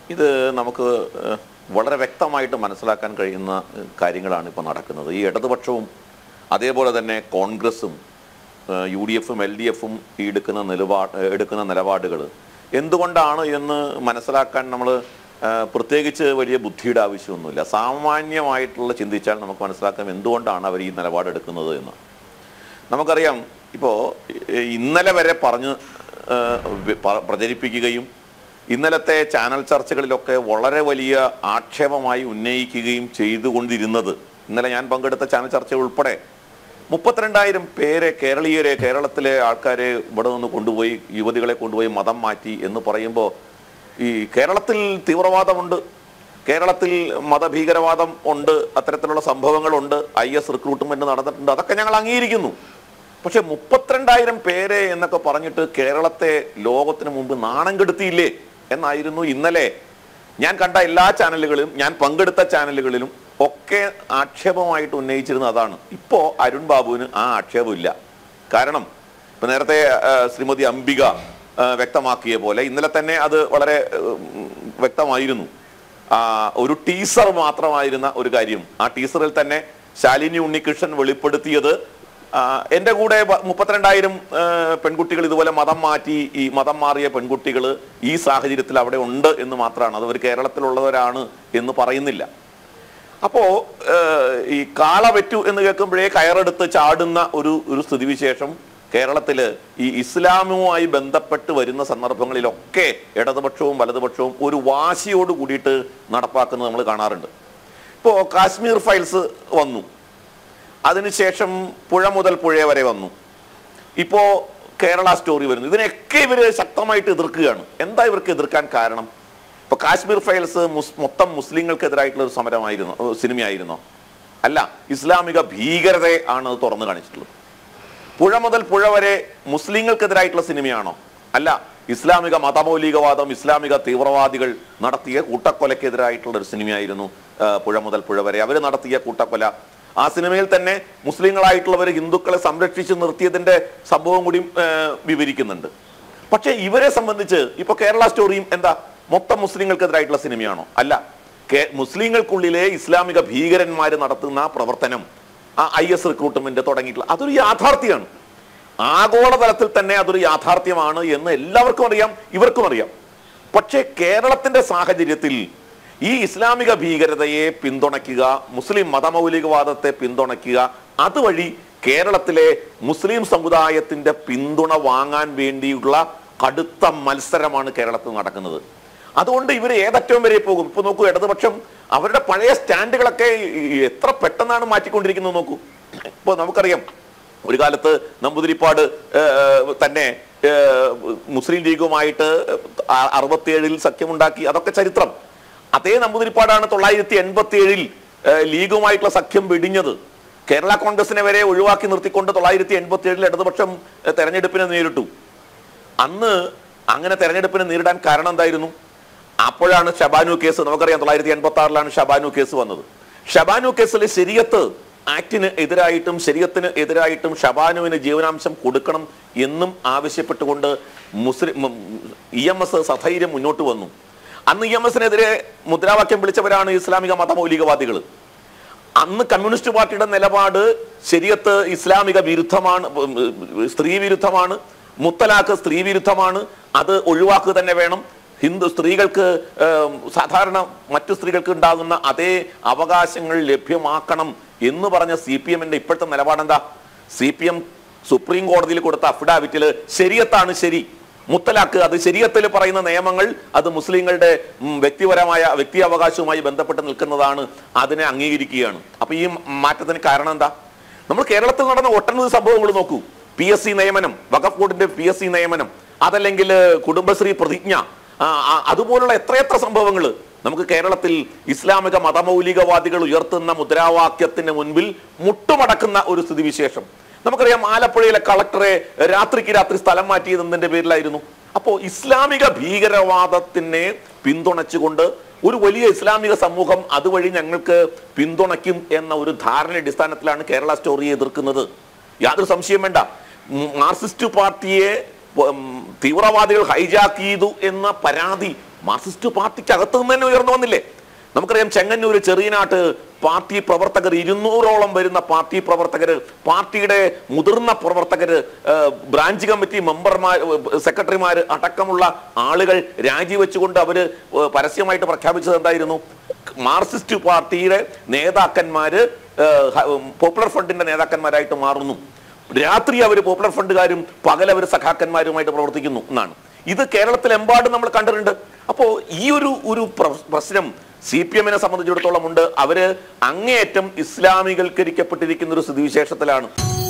ഇത് നമുക്ക് ഏഹ്, വളരെ വ്യക്തമായിട്ട് മനസ്സിലാക്കാൻ കഴിയുന്ന ഏഹ്, കാര്യങ്ങളാണ് ഇപ്പോൾ നടക്കുന്നത് ഈ ഇടതുപക്ഷവും അതേപോലെ തന്നെ കോൺഗ്രസും ഏഹ്, യു ഡി എഫും എൽ ഡി എഫും ഈ എടുക്കുന്ന നിലപാട് ഏഹ്, എടുക്കുന്ന നിലപാടുകൾ എന്തുകൊണ്ടാണ് എന്ന് മനസ്സിലാക്കാൻ നമ്മൾ പ്രത്യേകിച്ച് വലിയ ബുദ്ധിയുടെ ആവശ്യമൊന്നുമില്ല സാമാന്യമായിട്ടുള്ള ചിന്തിച്ചാൽ നമുക്ക് മനസ്സിലാക്കാം എന്തുകൊണ്ടാണ് അവർ ഈ നിലപാടെടുക്കുന്നത് എന്ന് നമുക്കറിയാം ഇപ്പോൾ ഇന്നലെ വരെ പറഞ്ഞ് ഏഹ്, വി- പ- പ്രചരിപ്പിക്കുകയും ഇന്നലത്തെ ചാനൽ ചർച്ചകളിലൊക്കെ വളരെ വലിയ ആക്ഷേപമായി ഉന്നയിക്കുകയും ചെയ്തുകൊണ്ടിരുന്നത് ഇന്നലെ ഞാൻ പങ്കെടുത്ത ചാനൽ ചർച്ച ഉൾപ്പെടെ മുപ്പത്തിരണ്ടായിരം പേരെ കേരളീയരെ കേരളത്തിലെ ആൾക്കാരെ ഇവിടെ നിന്ന് കൊണ്ടുപോയി യുവതികളെ കൊണ്ടുപോയി മതം മാറ്റി എന്ന് പറയുമ്പോൾ ഈ കേരളത്തിൽ തീവ്രവാദമുണ്ട് കേരളത്തിൽ മതഭീകരവാദം ഉണ്ട് അത്തരത്തിലുള്ള സംഭവങ്ങളുണ്ട് ഐ എസ് റിക്രൂട്ട്മെന്റ് നടന്നിട്ടുണ്ട് അതൊക്കെ ഞങ്ങൾ അംഗീകരിക്കുന്നു പക്ഷെ മുപ്പത്തിരണ്ടായിരം പേരെ എന്നൊക്കെ പറഞ്ഞിട്ട് കേരളത്തെ ലോകത്തിന് മുമ്പ് നാണം കെടുത്തിയില്ലേ എന്നായിരുന്നു ഇന്നലെ ഞാൻ കണ്ട എല്ലാ ചാനലുകളിലും ഞാൻ പങ്കെടുത്ത ചാനലുകളിലും ഒക്കെ ആക്ഷേപമായിട്ട് ഉന്നയിച്ചിരുന്നത് അതാണ് ഇപ്പോ അരുൺ ബാബുവിന് ആ ആക്ഷേപമില്ല കാരണം ഇപ്പൊ നേരത്തെ ആ, ശ്രീമതി അംബിക ആ, വ്യക്തമാക്കിയ പോലെ ഇന്നലെ തന്നെ അത് വളരെ ഉം, വ്യക്തമായിരുന്നു ആ, ഒരു ടീസർ മാത്രമായിരുന്ന ഒരു കാര്യം ആ ടീസറിൽ തന്നെ ശാലിനി ഉണ്ണികൃഷ്ണൻ വെളിപ്പെടുത്തിയത് ആ, എന്റെ കൂടെ വ- മുപ്പത്തിരണ്ടായിരം ആ, പെൺകുട്ടികൾ ഇതുപോലെ മതം മാറ്റി ഈ മതം മാറിയ പെൺകുട്ടികൾ ഈ സാഹചര്യത്തിൽ അവിടെ ഉണ്ട് എന്ന് മാത്രമാണ് അത് അവർ കേരളത്തിലുള്ളവരാണ് എന്ന് പറയുന്നില്ല അപ്പോ ഏഹ്, ഈ കാള വെറ്റു എന്ന് കേൾക്കുമ്പോഴേ കയറെടുത്ത് ചാടുന്ന ഒരു ഒരു സ്ഥിതിവിശേഷം കേരളത്തില് ഈ ഇസ്ലാമുമായി ബന്ധപ്പെട്ട് വരുന്ന സന്ദർഭങ്ങളിലൊക്കെ ഇടതുപക്ഷവും വലതുപക്ഷവും ഒരു വാശിയോട് കൂടിയിട്ട് നടപ്പാക്കുന്നത് നമ്മൾ കാണാറുണ്ട് ഇപ്പോ കാശ്മീർ ഫയൽസ് വന്നു അതിനുശേഷം പുഴ മുതൽ പുഴ വരെ വന്നു ഇപ്പോ കേരള സ്റ്റോറി വരുന്നു ഇതിനൊക്കെ ഇവര് ശക്തമായിട്ട് എതിർക്കുകയാണ് എന്താ ഇവർക്ക് എതിർക്കാൻ കാരണം ഇപ്പൊ കാശ്മീർ ഫയൽസ് മുസ് മൊത്തം മുസ്ലിങ്ങൾക്കെതിരായിട്ടുള്ള ഒരു സമരമായിരുന്നു ഏഹ് സിനിമയായിരുന്നോ അല്ല ഇസ്ലാമിക ഭീകരതയെ ആണ് അത് തുറന്നു കാണിച്ചിട്ടുള്ളത് പുഴ മുതൽ പുഴ വരെ മുസ്ലിങ്ങൾക്കെതിരായിട്ടുള്ള സിനിമയാണോ അല്ല ഇസ്ലാമിക മതമൗലികവാദം ഇസ്ലാമിക തീവ്രവാദികൾ നടത്തിയ കൂട്ടക്കൊലക്കെതിരായിട്ടുള്ള ഒരു സിനിമയായിരുന്നു ആ, പുഴ മുതൽ പുഴ വരെ അവർ നടത്തിയ കൂട്ടക്കൊല ആ സിനിമയിൽ തന്നെ മുസ്ലിങ്ങളായിട്ടുള്ളവർ ഹിന്ദുക്കളെ സംരക്ഷിച്ച് നിർത്തിയതിന്റെ സംഭവം കൂടി ആ, വിവരിക്കുന്നുണ്ട് പക്ഷേ ഇവരെ സംബന്ധിച്ച് ഇപ്പൊ കേരള സ്റ്റോറിയും എന്താ മൊത്തം മുസ്ലിങ്ങൾക്കെതിരായിട്ടുള്ള സിനിമയാണോ അല്ല കേ- മുസ്ലിങ്ങൾക്കുള്ളിലെ ഇസ്ലാമിക ഭീകരന്മാർ നടത്തുന്ന പ്രവർത്തനം ആ ഐ എസ് റിക്രൂട്ട്മെന്റ് തുടങ്ങിയിട്ടുള്ള അതൊരു യാഥാർത്ഥ്യമാണ് ആഗോളതലത്തിൽ തന്നെ അതൊരു യാഥാർത്ഥ്യമാണ് എന്ന് എല്ലാവർക്കും അറിയാം ഇവർക്കും അറിയാം പക്ഷേ കേരളത്തിന്റെ സാഹചര്യത്തിൽ ഈ ഇസ്ലാമിക ഭീകരതയെ പിന്തുണയ്ക്കുക മുസ്ലിം മതമൗലികവാദത്തെ പിന്തുണയ്ക്കുക അതുവഴി കേരളത്തിലെ മുസ്ലിം സമുദായത്തിന്റെ പിന്തുണ വാങ്ങാൻ വേണ്ടിയുള്ള കടുത്ത മത്സരമാണ് കേരളത്തിൽ നടക്കുന്നത് അതുകൊണ്ട് ഇവർ ഏതറ്റവും വരെ പോകും ഇപ്പൊ നോക്കൂ ഇടതുപക്ഷം അവരുടെ പഴയ സ്റ്റാൻഡുകളൊക്കെ ഈ എത്ര പെട്ടെന്നാണ് മാറ്റിക്കൊണ്ടിരിക്കുന്നത് നോക്കൂ ഇപ്പൊ നമുക്കറിയാം ഒരു കാലത്ത് നമ്പൂതിരിപ്പാട് ഏഹ്, തന്നെ ഏഹ്, മുസ്ലിം ലീഗുമായിട്ട് അ- അറുപത്തിയേഴിൽ സഖ്യമുണ്ടാക്കി അതൊക്കെ ചരിത്രം അതേ നമ്പൂതിരിപ്പാടാണ് തൊള്ളായിരത്തി എൺപത്തി ഏഴിൽ ലീഗുമായിട്ടുള്ള സഖ്യം വെടിഞ്ഞത് കേരള കോൺഗ്രസിനെ വരെ ഒഴിവാക്കി നിർത്തിക്കൊണ്ട് തൊള്ളായിരത്തി എൺപത്തി ഏഴിൽ ഇടതുപക്ഷം ഏഹ്, തെരഞ്ഞെടുപ്പിനെ നേരിട്ടു അന്ന് അങ്ങനെ തെരഞ്ഞെടുപ്പിനെ നേരിടാൻ കാരണം എന്തായിരുന്നു അപ്പോഴാണ് ഷബാനു കേസ് നമുക്കറിയാം തൊള്ളായിരത്തി എൺപത്തി ആറിലാണ് ഷബാനു കേസ് വന്നത് ഷബാനു കേസിൽ ശരിയത്ത് ആക്ടിന് എതിരായിട്ടും ശരീരത്തിന് എതിരായിട്ടും ഷബാനുവിന് ജീവനാംശം കൊടുക്കണം എന്നും ആവശ്യപ്പെട്ടുകൊണ്ട് മുസ്ലിം ഇ എം എസ് സധൈര്യം മുന്നോട്ട് വന്നു അന്ന് ഇ എം എസിനെതിരെ മുദ്രാവാക്യം വിളിച്ചവരാണ് ഇസ്ലാമിക മതമൗലികവാദികൾ അന്ന് കമ്മ്യൂണിസ്റ്റ് പാർട്ടിയുടെ നിലപാട് ശരിയത്ത് ഇസ്ലാമിക വിരുദ്ധമാണ് ഉം, ഉം, സ്ത്രീ വിരുദ്ധമാണ് മുത്തലാഖ് സ്ത്രീ വിരുദ്ധമാണ് അത് ഒഴിവാക്കുക തന്നെ വേണം ഹിന്ദു സ്ത്രീകൾക്ക് ഏം, സാധാരണ മറ്റു സ്ത്രീകൾക്ക് ഉണ്ടാകുന്ന അതേ അവകാശങ്ങൾ ലഭ്യമാക്കണം എന്ന് പറഞ്ഞ സി പി എമ്മിന്റെ ഇപ്പോഴത്തെ നിലപാടെന്താ സി പി എം സുപ്രീം കോടതിയിൽ കൊടുത്ത അഫിഡാവിറ്റില് ശരിയത്താണ് ശരി മുത്തലാഖ് അത് ശരീരത്തിൽ പറയുന്ന നിയമങ്ങൾ അത് മുസ്ലിങ്ങളുടെ ഉം, വ്യക്തിപരമായ വ്യക്തി അവകാശവുമായി ബന്ധപ്പെട്ട് നിൽക്കുന്നതാണ് അതിനെ അംഗീകരിക്കുകയാണ് അപ്പൊ ഈ മാറ്റത്തിന് കാരണം എന്താ നമ്മൾ കേരളത്തിൽ നടന്ന ഒട്ടനവധി സംഭവങ്ങൾ നോക്കൂ പി എസ് സി നിയമനം വഖഫ് ബോർഡിന്റെ പി എസ് സി നിയമനം അതല്ലെങ്കിൽ കുടുംബശ്രീ പ്രതിജ്ഞ ആ, ആ, അതുപോലുള്ള എത്രയെത്ര സംഭവങ്ങൾ നമുക്ക് കേരളത്തിൽ ഇസ്ലാമിക മതമൗലികവാദികൾ ഉയർത്തുന്ന മുദ്രാവാക്യത്തിന് മുൻപിൽ മുട്ടുമടക്കുന്ന ഒരു സ്ഥിതിവിശേഷം നമുക്കറിയാം ആലപ്പുഴയിലെ കളക്ടറെ രാത്രിക്ക് രാത്രി സ്ഥലം മാറ്റിയതിന്റെ പേരിലായിരുന്നു അപ്പോ ഇസ്ലാമിക ഭീകരവാദത്തിനെ പിന്തുണച്ചുകൊണ്ട് ഒരു വലിയ ഇസ്ലാമിക സമൂഹം അതുവഴി ഞങ്ങൾക്ക് പിന്തുണയ്ക്കും എന്ന ഒരു ധാരണ അടിസ്ഥാനത്തിലാണ് കേരള സ്റ്റോറിയെ എതിർക്കുന്നത് യാതൊരു സംശയം വേണ്ട ഉം, മാർക്സിസ്റ്റ് പാർട്ടിയെ ഉം, തീവ്രവാദികൾ ഹൈജാക്ക് ചെയ്തു എന്ന പരാതി മാർക്സിസ്റ്റ് പാർട്ടിക്ക് അകത്ത് നിന്ന് തന്നെ ഉയർന്നു വന്നില്ലേ നമുക്കറിയാം ചെങ്ങന്നൂർ ചെറിയനാട്ട് പാർട്ടി പ്രവർത്തകർ ഇരുന്നൂറോളം വരുന്ന പാർട്ടി പ്രവർത്തകർ പാർട്ടിയുടെ മുതിർന്ന പ്രവർത്തകർ ബ്രാഞ്ച് കമ്മിറ്റി മെമ്പർമാർ സെക്രട്ടറിമാർ അടക്കമുള്ള ആളുകൾ രാജിവെച്ചുകൊണ്ട് അവര് ഏഹ്, പരസ്യമായിട്ട് പ്രഖ്യാപിച്ചത് എന്തായിരുന്നു മാർക്സിസ്റ്റ് പാർട്ടിയുടെ നേതാക്കന്മാര് ഏഹ്, ഹ- പോപ്പുലർ ഫ്രണ്ടിന്റെ നേതാക്കന്മാരായിട്ട് മാറുന്നു രാത്രി അവർ പോപ്പുലർ ഫണ്ടുകാരും പകൽ അവർ സഖാക്കന്മാരുമായിട്ട് പ്രവർത്തിക്കുന്നു എന്നാണ് ഇത് കേരളത്തിലെമ്പാടും നമ്മൾ കണ്ടിട്ടുണ്ട് അപ്പോ ഈ ഒരു ഒരു പ്ര- പ്രശ്നം സി പി എമ്മിനെ സംബന്ധിച്ചിടത്തോളം ഉണ്ട് അവര് അങ്ങേയറ്റം ഇസ്ലാമികൽക്കരിക്കപ്പെട്ടിരിക്കുന്ന ഒരു സ്ഥിതിവിശേഷത്തിലാണ്